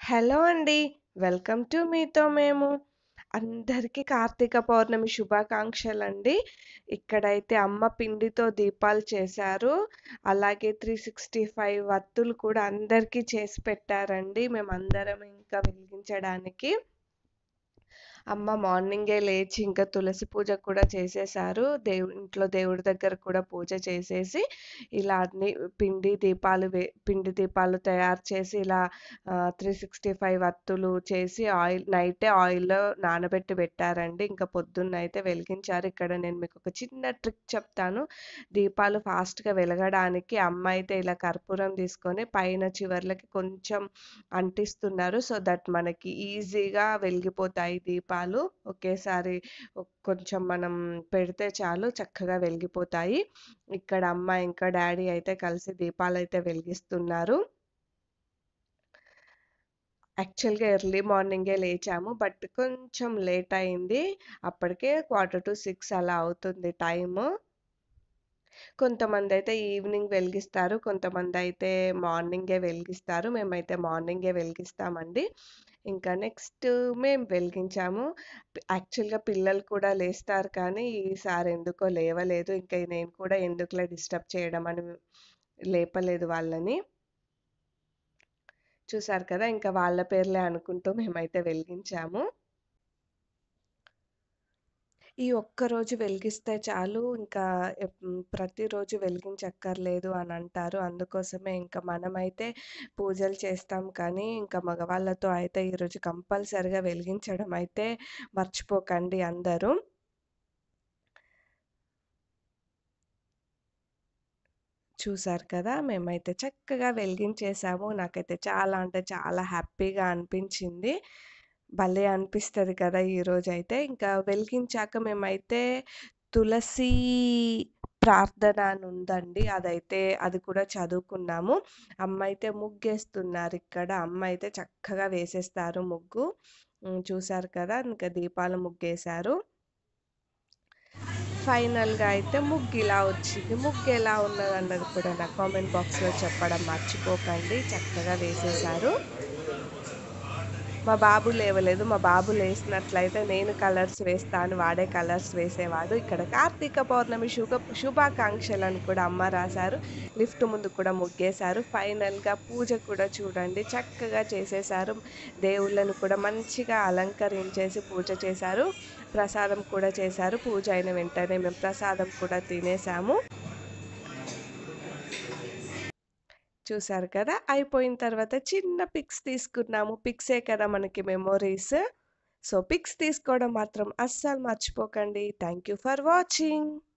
Hello అండి. Welcome to మీతో మేము. అందరికీ కార్తీక పౌర్ణమి శుభాకాంక్షలండి. ఇక్కడైతే అమ్మ పిండితో దీపాలు చేశారు. అలాగే 365 వత్తులు కూడా అందరికీ చేసి పెట్టారండి. మేమందరం ఇంకా వెలిగించడానికి. అమ్మ మార్నింగే లేచి ఇంకా తులసి పూజ కూడా చేసేశారు. దేవు ఇంట్లో దేవుడి దగ్గర కూడా పూజ చేసేసి, ఇలా అన్ని పిండి దీపాలు వే పిండి దీపాలు తయారు చేసి ఇలా ఆహ్, 365 వత్తులు చేసి ఆయిల్ నైటే ఆయిల్‌లో నానబెట్టి పెట్టారండి. ఇంకా పొద్దున్నయితే వెలిగించారు. ఇక్కడ నేను మీకొక చిన్న ట్రిక్ చెప్తాను. దీపాలు ఫాస్ట్‌గా వెలగడానికి అమ్మ అయితే ఇలా కర్పూరం తీసుకొని పైన చివర్లకి కొంచెం అంటిస్తున్నారు. సో దట్ మనకి ఈజీగా వెలిగిపోతాయి దీపాలు. ఒకేసారి ఒ కొంచెం మనం పెడితే చాలు చక్కగా వెలిగిపోతాయి. ఇక్కడ అమ్మ ఇంకా డ్యాడీ అయితే కలిసి దీపాలైతే వెలిగిస్తున్నారు. యాక్చువల్‌గా ఎర్లీ మార్నింగే లేచాము. బట్ కొంచెం లేట్ అయింది. అప్పటికే 5:45 అలా అవుతుంది టైము. కొంతమందయితే ఈవినింగ్ వెలిగిస్తారు. కొంతమందయితే మార్నింగే వెలిగిస్తారు. మేమైతే మార్నింగే వెలిగిస్తామండి. ఇంకా నెక్స్ట్ మేము వెలిగించాము. యాక్చువల్‌గా పిల్లలు కూడా లేస్తారు కానీ, ఈసారి ఎందుకో లేవలేదు. ఇంకా నేను కూడా ఎందుకులే డిస్టర్బ్ చేయడం అని లేపలేదు వాళ్ళని. చూసారు కదా! ఇంకా వాళ్ళ పేర్లే అనుకుంటూ మేమైతే వెలిగించాము. ఈ ఒక్కరోజు వెలిగిస్తే చాలు ఇంకా ఎప్ హ్మ్, ప్రతిరోజు వెలిగించక్కర్లేదు అని అంటారు. అందుకోసమే ఇంకా మనమైతే పూజలు చేస్తాం కానీ, ఇంకా మగవాళ్ళతో అయితే ఈరోజు కంపల్సరీగా వెలిగించడం అయితే మర్చిపోకండి అందరూ. చూసారు కదా! మేమైతే చక్కగా వెలిగించేసాము. నాకైతే చాలా అంటే చాలా హ్యాపీగా అనిపించింది. భలే అనిపిస్తది కదా! ఈరోజైతే. ఇంకా వెలిగించాక మేమైతే తులసీ ప్రార్థన అని ఉందండి. అదైతే అది కూడా చదువుకున్నాము. అమ్మ అయితే ముగ్గేస్తున్నారిక్కడ. అమ్మ అయితే చక్కగా వేసేస్తారు ముగ్గు. హ్మ్. చూసారు కదా! ఇంకా దీపాల ముగ్గేశారు. ఫైనల్‌గా అయితే ముగ్గిలా వచ్చింది. ముగ్గెలా ఉన్నదన్నది కూడా నా కామెంట్ బాక్స్‌లో చెప్పడం మర్చిపోకండి. చక్కగా వేసేశారు. మా బాబు లేవలేదు. మా బాబు లేసినట్లయితే నేను కలర్స్ వేస్తాను. వాడే కలర్స్ వేసేవాడు. ఇక్కడ కార్తీక పౌర్ణమి శుభ శుభాకాంక్షలని కూడా అమ్మ రాశారు. లిఫ్ట్ ముందు కూడా ముగ్గేశారు. ఫైనల్‌గా పూజ కూడా చూడండి చక్కగా చేసేశారు. దేవుళ్ళను కూడా మంచిగా అలంకరించేసి పూజ చేశారు. ప్రసాదం కూడా చేశారు. పూజ అయిన వెంటనే మేము ప్రసాదం కూడా తినేసాము. చూసారు కదా! అయిపోయిన తర్వాత చిన్న పిక్స్ తీసుకున్నాము. పిక్సే కదా మనకి మెమోరీస్. సో, పిక్స్ తీసుకోవడం మాత్రం అస్సలు మర్చిపోకండి. Thank you for watching.